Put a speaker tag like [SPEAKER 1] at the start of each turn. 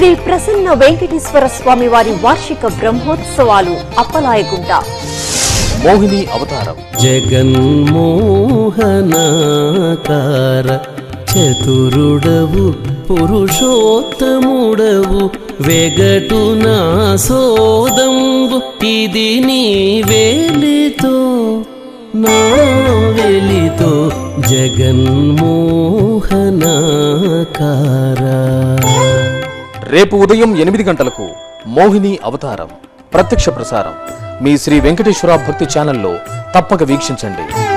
[SPEAKER 1] శ్రీ ప్రసన్న వెంకటేశ్వర స్వామి వారి వార్షిక బ్రహ్మోత్సవాలు అప్పలాయగుంట
[SPEAKER 2] మోహిని అవతారం
[SPEAKER 3] జగన్మోహనాకార చతురుడవు పురుషోత్తముడవు వెగటు నా సోదంబు ఇది నీ వేలితో నా వెలితో జగన్మోహనాకారా
[SPEAKER 2] రేపు ఉదయం ఎనిమిది గంటలకు మోహిని అవతారం ప్రత్యక్ష ప్రసారం మీ శ్రీ వెంకటేశ్వర భక్తి ఛానల్లో తప్పక వీక్షించండి